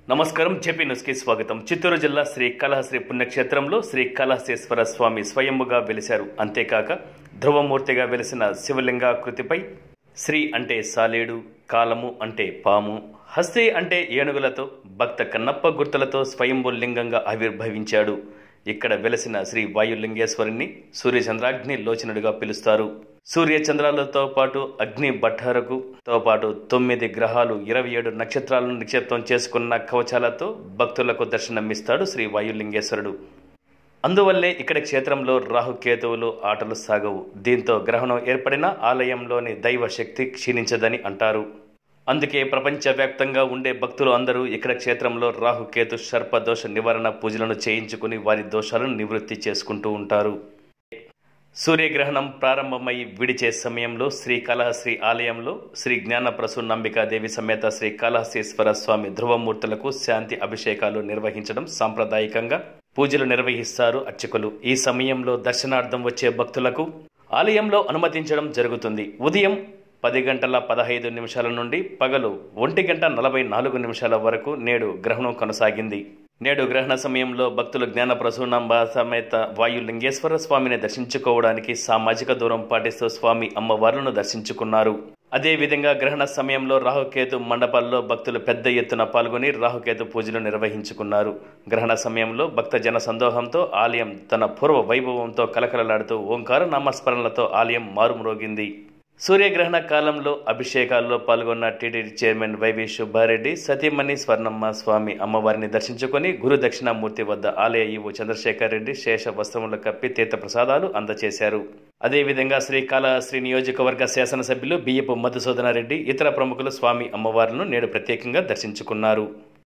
నమస్కారం జేపీ న్యూస్కి స్వాగతం చిత్తూరు జిల్లా శ్రీ కళహశ్రీ పుణ్యక్షేత్రంలో శ్రీ కళహస్తేశ్వర స్వామి స్వయంభుగా వెలిశారు అంతేకాక ధ్రువమూర్తిగా వెలిసిన శివలింగాకృతిపై శ్రీ అంటే సాలేడు కాలము అంటే పాము హస్తి అంటే ఏనుగులతో భక్త కన్నప్ప గుర్తులతో స్వయంభు లింగంగా ఆవిర్భవించాడు ఇక్కడ వెలసిన శ్రీ వాయులింగేశ్వరుని సూర్యచంద్రాగ్ని లోచనుడిగా పిలుస్తారు సూర్య చంద్రాలతో పాటు అగ్ని భట్టారకు తో పాటు తొమ్మిది గ్రహాలు ఇరవై ఏడు నక్షత్రాలను నిక్షిప్తం చేసుకున్న కవచాలతో భక్తులకు దర్శనమిస్తాడు శ్రీ వాయులింగేశ్వరుడు అందువల్లే ఇక్కడ క్షేత్రంలో రాహుకేతువులు ఆటలు సాగవు దీంతో గ్రహణం ఏర్పడిన ఆలయంలోని దైవ శక్తి క్షీణించదని అంటారు అందుకే ప్రపంచవ్యాప్తంగా ఉండే భక్తులు అందరూ ఇక్కడ క్షేత్రంలో రాహుకేతు సర్పదోష నివారణ పూజలను చేయించుకుని వారి దోషాలను నివృత్తి చేసుకుంటూ ఉంటారు సూర్యగ్రహణం ప్రారంభమై విడిచే సమయంలో శ్రీ కళహశ్రీ ఆలయంలో శ్రీ జ్ఞాన ప్రసూనంబికాదేవి సమేత శ్రీ కళహస్తీశ్వర స్వామి ధ్రువమూర్తులకు శాంతి అభిషేకాలు నిర్వహించడం సాంప్రదాయకంగా పూజలు నిర్వహిస్తారు అర్చకులు ఈ సమయంలో దర్శనార్థం వచ్చే భక్తులకు ఆలయంలో అనుమతించడం జరుగుతుంది ఉదయం పది గంటల పదహైదు నిమిషాల నుండి పగలు ఒంటి గంట నలభై నాలుగు నిమిషాల వరకు నేడు గ్రహణం కొనసాగింది నేడు గ్రహణ సమయంలో భక్తులు జ్ఞాన ప్రసూనంబ సమేత వాయులింగేశ్వర స్వామిని దర్శించుకోవడానికి సామాజిక దూరం పాటిస్తూ స్వామి అమ్మవార్లను దర్శించుకున్నారు అదేవిధంగా గ్రహణ సమయంలో రాహుకేతు మండపాల్లో భక్తులు పెద్ద ఎత్తున పాల్గొని రాహుకేతు పూజలు నిర్వహించుకున్నారు గ్రహణ సమయంలో భక్త జన సందోహంతో ఆలయం తన పూర్వ వైభవంతో కలకలలాడుతూ ఓంకార నామస్మరణలతో ఆలయం మారుమ్రోగింది సూర్యగ్రహణ కాలంలో అభిషేకాల్లో పాల్గొన్న టీటీడీ చైర్మన్ వైవి సుబ్బారెడ్డి సతీమణి స్వర్ణమ్మ స్వామి అమ్మవారిని దర్శించుకొని గురు దక్షిణామూర్తి వద్ద ఆలయ ఈవో చంద్రశేఖర్ రెడ్డి శేష వస్త్రములు కప్పి తీర్థ ప్రసాదాలు అందజేశారు అదేవిధంగా శ్రీకాళహస్త్రి నియోజకవర్గ శాసనసభ్యులు బియ్యపు మధుసూదనారెడ్డి ఇతర ప్రముఖులు స్వామి అమ్మవార్లను నేడు ప్రత్యేకంగా దర్శించుకున్నారు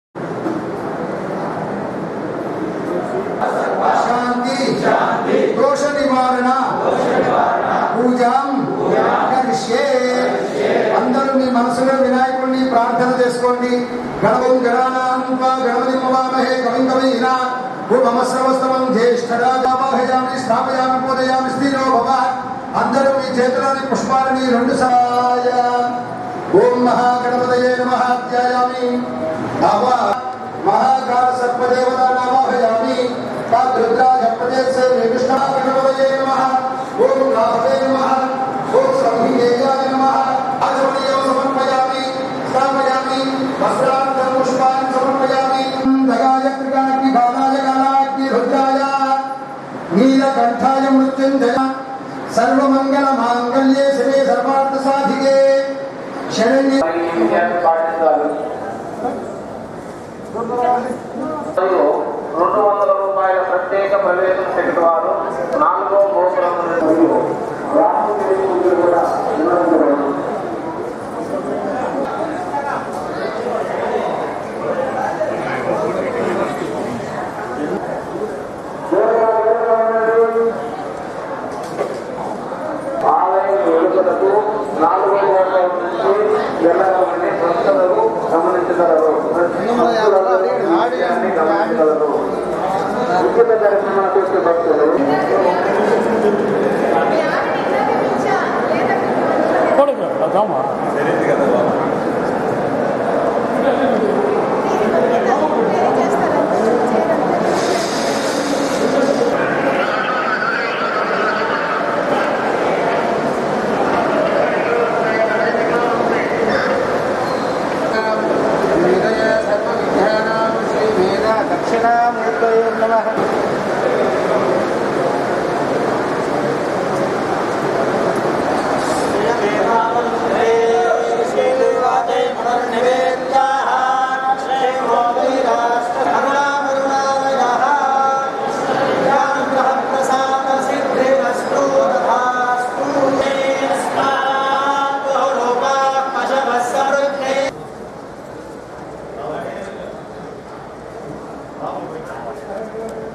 శాంతి దోష నివారణ పూజాం కరిష్యే అందరూ మీ మనసులో వినాయకుడిని ప్రార్థన చేసుకోండి గణవం గణానాం త్వా గణపతి మవామహే కవిం కవీనా భూమమశ్రవస్తమం జ్యేష్ఠరాజావాహయామి స్థాపయామి పూజయామి స్థిరో భవ అందరూ మీ చేతులోని పుష్పాలని రెండు సహాయ ఓం మహాగణపతయే నమః ధ్యాయామి అవ మహాకాల సర్పదేవతా నామాహయామి రుద్రాజ ప్రదేశే కృష్ణ గణపతయే నమః ఓం రాహవే నమః ఓం సంహిదేయాయ నమః ఆచమనీయం సమర్పయామి స్థాపయామి వస్త్రార్థం పుష్పాన్ని సమర్పయామి దగాయ త్రిగాగ్ని బాలాయ గాలాగ్ని రుద్రాయ నీలకంఠాయ మృత్యుంజయ సర్వమంగళ మాంగళ్యే శివే సర్వార్థ సాధికే శరణ్య పాటిస్తారు మరియు రెండు వందల రూపాయల ప్రత్యేక ప్రవేశం టికెట్ వారు నాలుగో గోపురం మరియు రాష్ట్రపతి పూజలు కూడా నిర్వహించబడును. ఆలయం వెలుపలకు నాలుగో గోపురం నుంచి వెళ్ళాలని భక్తులకు గమనించగలరు విషయాన్ని గమనించగలరు ఉచిత దర్శనం చేసే భక్తులు దక్షిణామూర్తయే నమః Thank